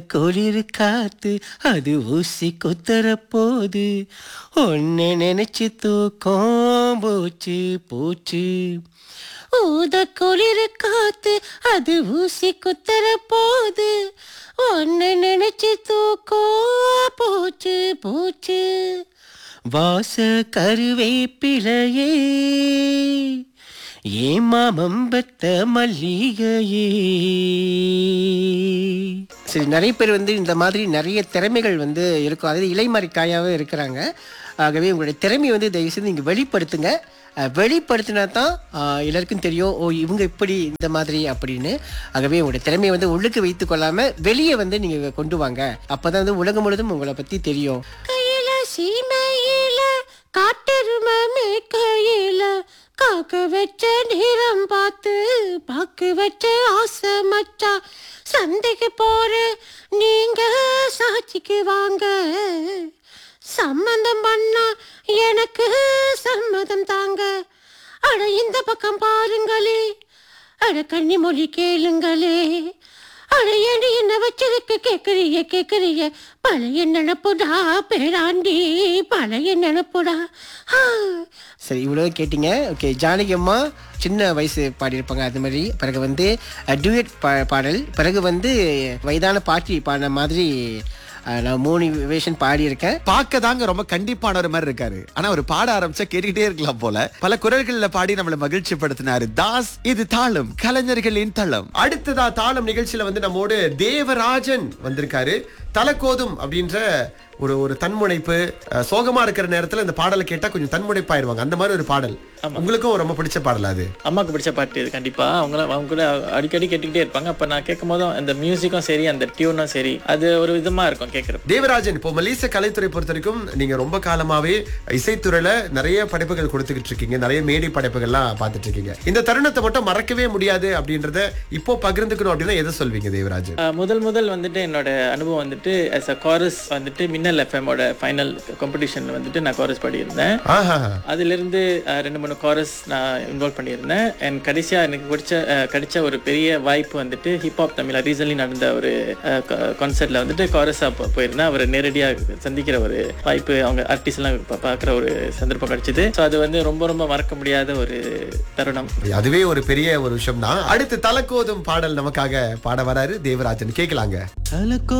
குளிர் காத்து அது ஊசி குத்துற போது ஒன்னு நினைச்சு தூக்கம் போச்சு போச்சு ஊத குளிர் காத்து அது ஊசி குத்துற போது ஒன்னு நினைச்சு தூக்கம் போச்சு போச்சு வாச கருவேப்பிலையே ஏன் மாமம் பெத்த மல்லிகையே சரி நிறைய பேர் வந்து இந்த மாதிரி நிறைய திறமைகள் வந்து இருக்கும் அதாவது இலைமறைக்காயாவே இருக்கிறாங்க ஆகவே உங்களுடைய திறமையை வந்து தயவு செய்து நீங்கள் வெளிப்படுத்துங்க அஹ், வெளிப்படுத்தினா தான் அஹ், எல்லாருக்கும் தெரியும் ஓ இவங்க இப்படி இந்த மாதிரி அப்படின்னு ஆகவே உங்களுடைய திறமையை வந்து உள்ளுக்கு வைத்து கொள்ளாம வெளியே வந்து நீங்க கொண்டு வாங்க அப்பதான் வந்து உலகம் முழுதும் உங்களை பத்தி தெரியும் கையில சீமையில காட்டெருமே கையில காக்க வச்ச நேரம் பார்த்து பாக்கு வச்ச ஆசை மச்சா சந்தைக்கு போற நீங்க சாட்சிக்கு வாங்க சம்மந்தம் பண்ணா எனக்கு சம்மதம் தாங்க அட இந்த பக்கம் பாருங்களே அட கன்னி மொழி கேளுங்களே அட ஏண்டி என்ன வச்சிருக்க கேக்குறிய கேக்குறிய பழைய நினப்புடா பேராண்டி பழைய நினப்புடா சரி இவ்வளோ கேட்டீங்க ஓகே ஜானகி அம்மா சின்ன வயசு பாடியிருப்பாங்க அது மாதிரி பிறகு வந்து டூயட் பா பாடல் பிறகு வந்து வயதான பாட்டி பாடின மாதிரி அஹ், நான் மூணு வேஷன் பாடியிருக்கேன் பார்க்க தாங்க ரொம்ப கண்டிப்பானவர் மாதிரி இருக்காரு ஆனா அவர் பாட ஆரம்பிச்சா கேட்டுக்கிட்டே இருக்கலாம் போல பல குரல்கள்ல பாடி நம்மள மகிழ்ச்சி படுத்தினாரு தாஸ் இது தாளம் கலைஞர்களின் தளம் அடுத்ததா தாளம் நிகழ்ச்சியில வந்து நம்மோடு தேவராஜன் வந்திருக்காரு தலக்கோதும் அப்படின்ற ஒரு ஒரு தன்முனைப்பு அஹ், சோகமா இருக்கிற நேரத்துல இந்த பாடலை கேட்டா கொஞ்சம் தன்முனைப்பாயிருவாங்க அந்த மாதிரி ஒரு பாடல் உங்களுக்கும் ரொம்ப பிடிச்ச பாடல் அது அம்மாவுக்கு பிடிச்ச பாட்டு இது கண்டிப்பா அவங்கள அவங்க கூட அடிக்கடி கேட்டுக்கிட்டே இருப்பாங்க அப்ப நான் கேட்கும் போதும் அந்த மியூசிக்கும் சரி அந்த டியூனும் சரி அது ஒரு விதமா இருக்கும் கேட்கறப்ப தேவராஜன் இப்போ மலேசிய கலைத்துறை பொறுத்த வரைக்கும் நீங்க ரொம்ப காலமாவே இசைத்துறையில நிறைய படைப்புகள் கொடுத்துக்கிட்டு இருக்கீங்க நிறைய மேடை படைப்புகள்லாம் பார்த்துட்டு இருக்கீங்க இந்த தருணத்தை மட்டும் மறக்கவே முடியாது அப்படின்றத இப்போ பகிர்ந்துக்கணும் அப்படின்னா எதை சொல்வீங்க தேவராஜன் ஆஹ் முதல் முதல் வந்துட்டு என்னோட அனுபவம் வந்துட்டு as a chorus வந்துட்டு மின்னல் எஃப்எம்மோட ஃபைனல் காம்படிஷன்ல வந்துட்டு நான் chorus பாடியிருந்தேன் ஆஹா அதுல இருந்து அஹ், ரெண்டு மூணு காரஸ் நான் இன்வால்வ் பண்ணியிருந்தேன் அண்ட் கடைசியா எனக்கு பிடிச்ச அஹ், கிடைச்ச ஒரு பெரிய வாய்ப்பு வந்துட்டு ஹிப்ஹாப் தமிழ் ரீசன்லி நடந்த ஒரு கான்சர்ட்ல வந்துட்டு காரஸா போயிருந்தேன் அவரை நேரடியா சந்திக்கிற ஒரு வாய்ப்பு அவங்க ஆர்டிஸ்ட் எல்லாம் பா- பார்க்குற ஒரு சந்தர்ப்பம் கிடைச்சது ஸோ அது வந்து ரொம்ப ரொம்ப மறக்க முடியாத ஒரு தருணம் அதுவே ஒரு பெரிய ஒரு விஷயம் தான் அடுத்து தலக்கோதும் பாடல் நமக்காக பாட வராரு தேவராஜன் கேட்கலாங்க தலக்கோ